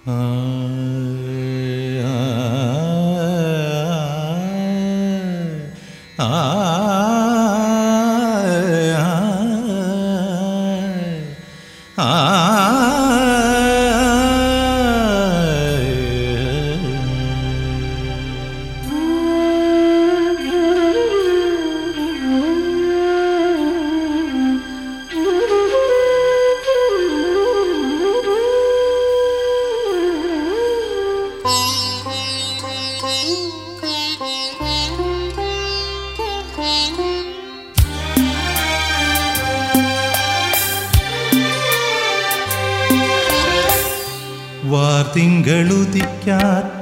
വാർത്തിങ്കളുദിക്കാത്ത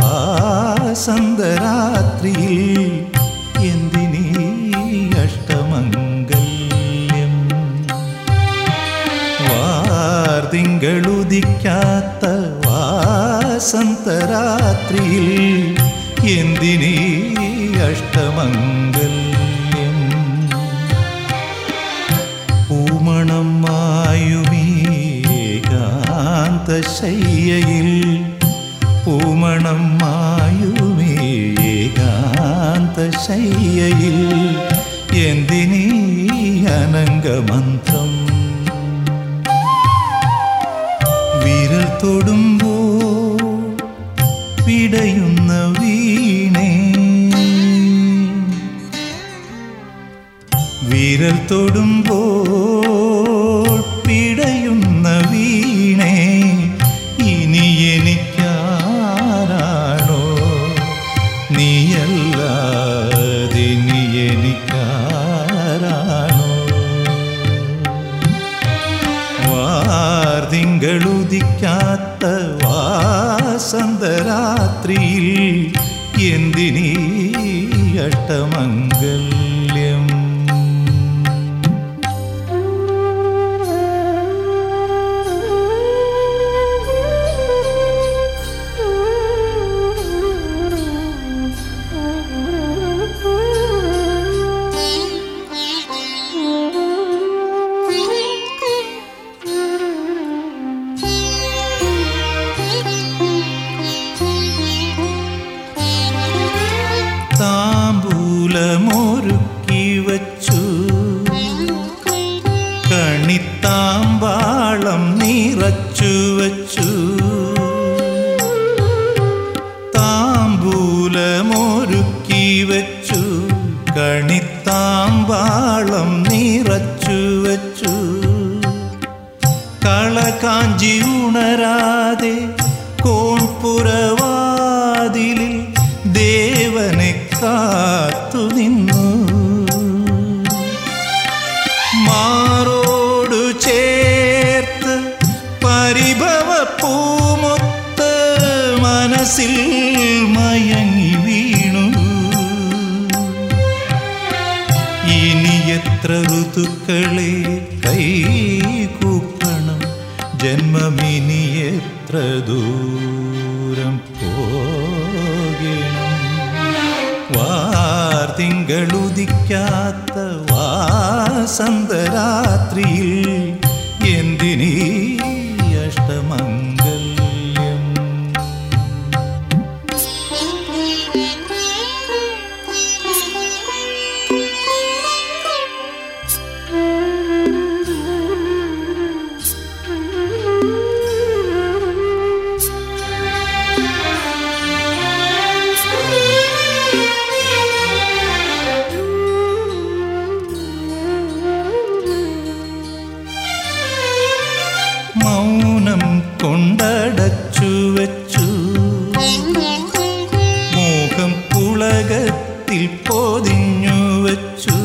വാസന്തരാത്രിയിൽ എന്തിനീ അഷ്ടമംഗല്യം വാർത്തിങ്കളുദിക്കാത്ത വാസന്തരാത്രിയിൽ എന്തിനീ അഷ്ടമംഗല്യം പൂമണം മായുമീ ഏകാന്തശയ്യയിൽ പൂമണം മായുമീ ഏകാന്തശയ്യയിൽ എന്തിനീ അനങ്കമന്ത്രം വിരൽ തൊടുമ്പോ പിടയുന്ന വീണേ വിരൽ തൊടുമ്പോൾ പിടയുന്ന വീണേ ഇനി എനിക്കാരാണോ നീയല്ലാതിനി എനിക്കാരാണോ വാർതിങ്കളുദിക്കാത്ത വാസന്തരാത്രിയിൽ എന്തിനീ അഷ്ടമംഗല്യം താമ്പൂലമൊരുക്കി വച്ചു കണിത്താമ്പാളം നിറച്ചു വച്ചു താമ്പൂലമൊരുക്കി വച്ചു കണിത്താമ്പാളം നിറച്ചു വച്ചു കളകാഞ്ചി ഉണരാതെ കോൺപുറവാതിലിൽ ദേവനെ കാത്തു നിന്നു മാറോടു ചേർത്ത് പരിഭവ പൂമൊത്ത് മനസ്സിൽ മയങ്ങി വീണു ഇനി എത്ര ഋതുക്കളെ കൈകൂപ്പണം ജന്മമിനി എത്ര ദൂരം പോകണം വാർത്തിങ്കളുദിക്കാത്ത വാസന്തരാത്രിയിൽ എന്തിനീ അഷ്ടമംഗല്യം മൗനം കൊണ്ടടച്ചു വെച്ചു മോഹം പുളകത്തിൽ പൊതിഞ്ഞു വെച്ചു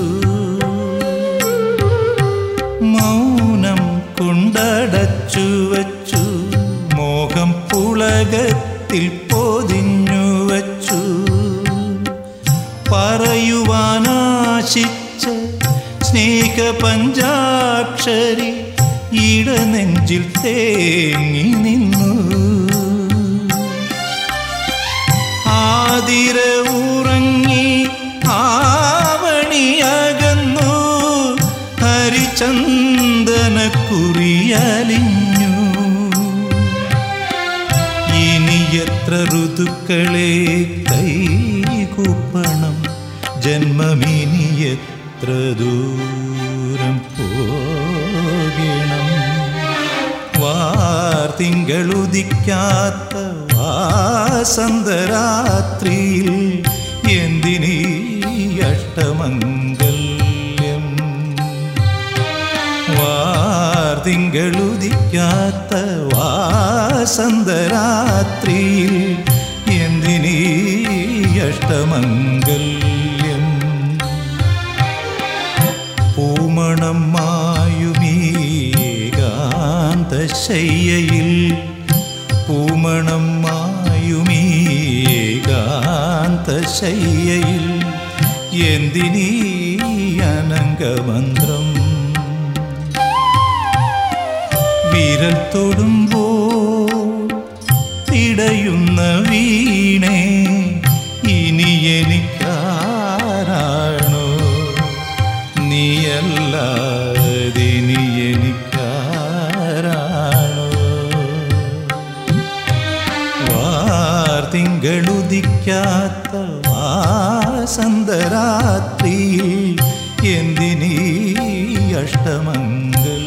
മൗനം കൊണ്ടടച്ചു വെച്ചു മോഹം പുളകത്തിൽ പൊതിഞ്ഞു വെച്ചു പറയുവാനാശിച്ച സ്നേഹപഞ്ചാക്ഷരി ഇടനെഞ്ചിൽ തേങ്ങി നിന്നു ആതിര ഉറങ്ങി ആവണിയകന്നു ഹരിചന്ദന കുറിയലിഞ്ഞു എത്ര ഋതുക്കളെ കൈകൂപ്പണം ജന്മമിനി എത്ര ദൂരം പോകണം വാർത്തിങ്കളുദിക്കാത്ത വാസന്തരാത്രിയിൽ എന്തിനീ അഷ്ടമംഗല്യം വാർത്തിങ്കളുദിക്കാത്ത വാസന്തരാത്രിയിൽ എന്തിനീ അഷ്ടമംഗല്യം പൂമണം മായുമീ ഏകാന്തശയ്യയിൽ പൂമണം മായുമീ ഏകാന്തശയ്യയിൽ എന്തിനീ അനങ്കമന്ത്രം വിരൽ തൊടുമ്പോ തിടയുന്ന വീണേ ഇനി എനിക്കാരാണോ നീയല്ലാതിനി എനിക്കാരാണോ വാർത്തിങ്കളുദിക്കാത്ത വാസന്തരാത്രിയിൽ എന്തിനീ അഷ്ടമംഗൽ